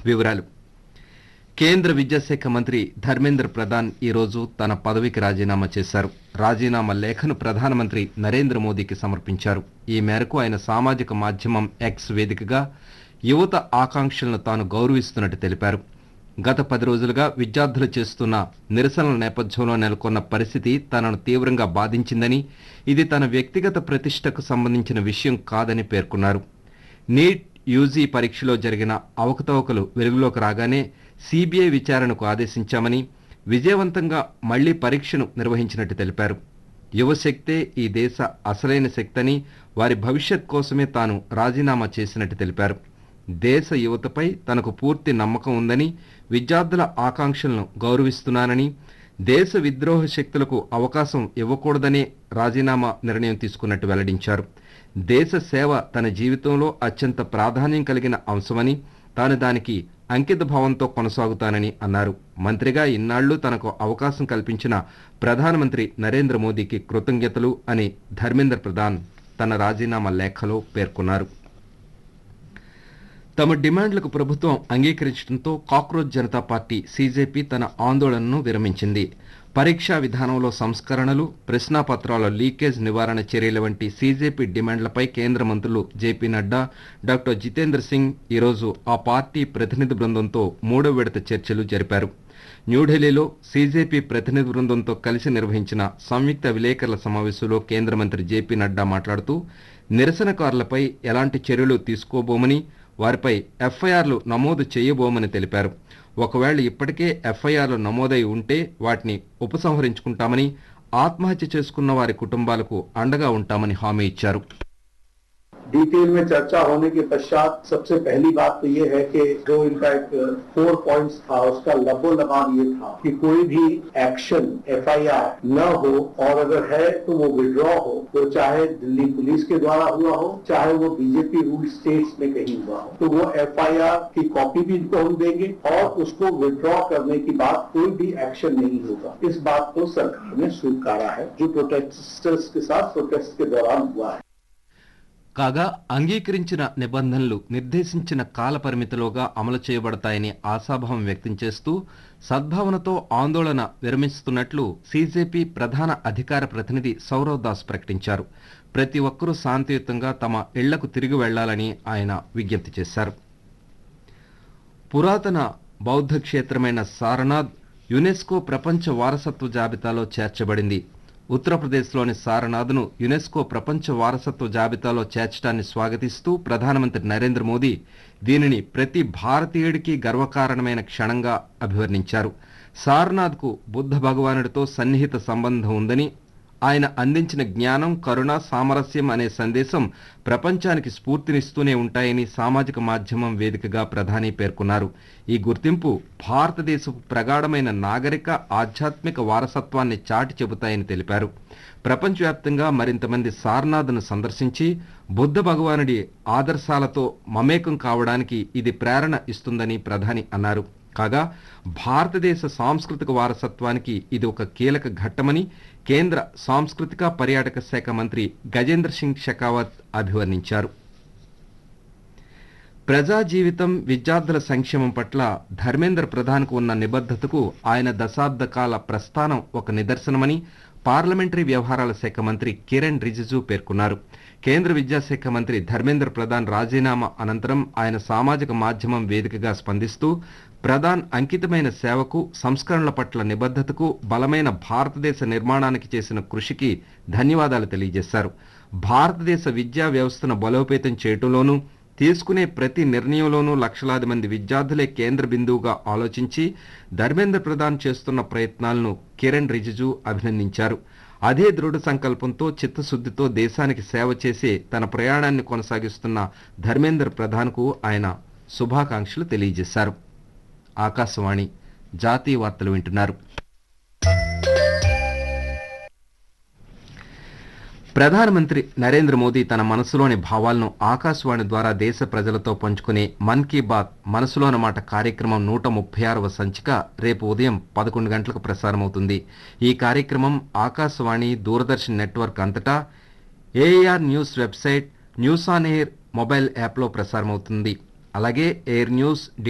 వివరాలు కేంద్ర విద్యాశాఖ మంత్రి ధర్మేంద్ర ప్రధాన్ ఈరోజు తన పదవికి రాజీనామా చేశారు రాజీనామా లేఖను ప్రధానమంత్రి నరేంద్ర మోదీకి సమర్పించారు ఈ మేరకు ఆయన సామాజిక మాధ్యమం ఎక్స్ వేదికగా యువత ఆకాంక్షలను తాను గౌరవిస్తున్నట్టు తెలిపారు గత పది రోజులుగా విద్యార్థులు చేస్తున్న నిరసనల నేపథ్యంలో నెలకొన్న పరిస్థితి తనను తీవ్రంగా బాధించిందని ఇది తన వ్యక్తిగత ప్రతిష్టకు సంబంధించిన విషయం కాదని పేర్కొన్నారు నీట్ యూజీ పరీక్షలో జరిగిన అవకతవకలు వెలుగులోకి రాగానే సిబిఐ విచారణకు ఆదేశించామని విజయవంతంగా మళ్లీ పరీక్షను నిర్వహించినట్టు తెలిపారు యువశక్తే ఈ దేశ అసలైన శక్తని వారి భవిష్యత్ కోసమే తాను రాజీనామా చేసినట్టు తెలిపారు దేశ యువతపై తనకు పూర్తి నమ్మకం ఉందని విద్యార్థుల ఆకాంక్షలను గౌరవిస్తున్నానని దేశ విద్రోహ శక్తులకు అవకాశం ఇవ్వకూడదనే రాజీనామా నిర్ణయం తీసుకున్నట్టు వెల్లడించారు దేశ సేవ తన జీవితంలో అత్యంత ప్రాధాన్యం కలిగిన అంశమని తాను దానికి అంకిత భావంతో కొనసాగుతానని అన్నారు మంత్రిగా ఇన్నాళ్లు తనకు అవకాశం కల్పించిన ప్రధానమంత్రి నరేంద్ర మోదీకి కృతజ్ఞతలు అని ధర్మేంద్ర ప్రధాన్ తన రాజీనామా లేఖలో పేర్కొన్నారు తమ డిమాండ్లకు ప్రభుత్వం అంగీకరించడంతో కాక్రోచ్ జనతా పార్టీ సీజేపీ తన ఆందోళనను విరమించింది పరీక్షా విధానంలో సంస్కరణలు ప్రశ్నాపత్రాల లీకేజ్ నివారణ చర్యల వంటి సీజేపీ డిమాండ్లపై కేంద్ర మంత్రులు జేపీ నడ్డా డాక్టర్ జితేంద్ర సింగ్ ఈరోజు ఆ పార్టీ ప్రతినిధి బృందంతో మూడో విడత చర్చలు జరిపారు న్యూఢిల్లీలో సీజేపీ ప్రతినిధి బృందంతో కలిసి నిర్వహించిన సంయుక్త విలేకరుల సమావేశంలో కేంద్ర మంత్రి జేపీ నడ్డా మాట్లాడుతూ నిరసనకారులపై ఎలాంటి చర్యలు తీసుకోబోమని వారిపై ఎఫ్ఐఆర్లు నమోదు చేయబోమని తెలిపారు ఒకవేళ ఇప్పటికే ఎఫ్ఐఆర్లు నమోదై ఉంటే వాటిని ఉపసంహరించుకుంటామని ఆత్మహత్య చేసుకున్న వారి కుటుంబాలకు అండగా ఉంటామని హామీ ఇచ్చారు डिटेल में चर्चा होने के पश्चात सबसे पहली बात तो ये है कि जो इनका एक फोर पॉइंट्स था उसका लबो लगाव ये था कि कोई भी एक्शन एफआईआर न हो और अगर है तो वो विड्रॉ हो तो चाहे दिल्ली पुलिस के द्वारा हुआ हो चाहे वो बीजेपी रूल स्टेट्स में कहीं हुआ हो तो वो एफआईआर की कॉपी भी इनको हम देंगे और उसको विड्रॉ करने की बात कोई भी एक्शन नहीं होगा इस बात को सरकार ने स्वीकारा है जो प्रोटेस्टर्स के साथ प्रोटेस्ट के दौरान हुआ है కాగా అంగీకరించిన నిబంధనలు నిర్దేశించిన కాల పరిమితిలోగా అమలు చేయబడతాయని ఆశాభావం వ్యక్తం చేస్తూ సద్భావనతో ఆందోళన విరమిస్తున్నట్లు సీజేపీ ప్రధాన అధికార ప్రతినిధి సౌరవ్ దాస్ ప్రకటించారు ప్రతి ఒక్కరూ శాంతియుతంగా తమ ఇళ్లకు తిరిగి వెళ్లాలని ఆయన విజ్ఞప్తి చేశారు పురాతన బౌద్ధ క్షేత్రమైన సారనాథ్ యునెస్కో ప్రపంచ వారసత్వ జాబితాలో చేర్చబడింది ఉత్తరప్రదేశ్లోని సారనాథ్ను యునెస్కో ప్రపంచ వారసత్వ జాబితాలో చేర్చడాన్ని స్వాగతిస్తూ ప్రధానమంత్రి నరేంద్ర మోదీ దీనిని ప్రతి భారతీయుడికి గర్వకారణమైన క్షణంగా అభివర్ణించారు సారనాథ్కు బుద్ధ భగవానుడితో సన్నిహిత సంబంధం ఉందని ఆయన అందించిన జ్ఞానం కరుణ సామరస్యం అనే సందేశం ప్రపంచానికి స్ఫూర్తినిస్తూనే ఉంటాయని సామాజిక మాధ్యమం వేదికగా ప్రధాని పేర్కొన్నారు ఈ గుర్తింపు భారతదేశపు ప్రగాఢమైన నాగరిక ఆధ్యాత్మిక వారసత్వాన్ని చాటి చెబుతాయని తెలిపారు ప్రపంచవ్యాప్తంగా మరింత మంది సారనాథ్ను సందర్శించి బుద్ధ భగవానుడి ఆదర్శాలతో మమేకం కావడానికి ఇది ప్రేరణ ఇస్తుందని ప్రధాని అన్నారు కాగా భారతదేశ సాంస్కృతిక వారసత్వానికి ఇది ఒక కీలక ఘట్టమని కేంద్ర సాంస్కృతిక పర్యాటక శాఖ మంత్రి గజేంద్ర సింగ్ షెకావత్ అభివర్ణించారు ప్రజా జీవితం విద్యార్థుల సంక్షేమం పట్ల ధర్మేంద్ర ప్రధాన్కు ఉన్న నిబద్ధతకు ఆయన దశాబ్ద కాల ప్రస్థానం ఒక నిదర్శనమని పార్లమెంటరీ వ్యవహారాల శాఖ మంత్రి కిరణ్ రిజిజు పేర్కొన్నారు కేంద్ర విద్యాశాఖ మంత్రి ధర్మేంద్ర ప్రధాన్ రాజీనామా అనంతరం ఆయన సామాజిక మాధ్యమం వేదికగా స్పందిస్తూ ప్రధాన్ అంకితమైన సేవకు సంస్కరణల పట్ల నిబద్ధతకు బలమైన భారతదేశ నిర్మాణానికి చేసిన కృషికి ధన్యవాదాలు తెలియజేశారు భారతదేశ విద్యా వ్యవస్థను బలోపేతం చేయటంలోనూ తీసుకునే ప్రతి నిర్ణయంలోనూ లక్షలాది మంది విద్యార్థులే కేంద్ర బిందువుగా ఆలోచించి ధర్మేంద్ర ప్రధాన్ చేస్తున్న ప్రయత్నాలను కిరణ్ రిజిజు అభినందించారు అదే దృఢ సంకల్పంతో చిత్తశుద్ధితో దేశానికి సేవ చేసే తన ప్రయాణాన్ని కొనసాగిస్తున్న ధర్మేంద్ర ప్రధాన్కు ఆయన శుభాకాంక్షలు తెలియజేశారు ఆకాశవాణి జాతీయ వార్తలు వింటున్నారు ప్రధానమంత్రి నరేంద్ర మోదీ తన మనసులోని భావాలను ఆకాశవాణి ద్వారా దేశ ప్రజలతో పంచుకునే మన్ కీ బాత్ మనసులోని మాట కార్యక్రమం నూట ముప్పై ఆరవ సంచిక రేపు ఉదయం పదకొండు గంటలకు ప్రసారమవుతుంది ఈ కార్యక్రమం ఆకాశవాణి దూరదర్శన్ నెట్వర్క్ అంతటా AR news website news on air mobile యాప్లో ప్రసారమవుతుంది అలాగే ఎయిర్ న్యూస్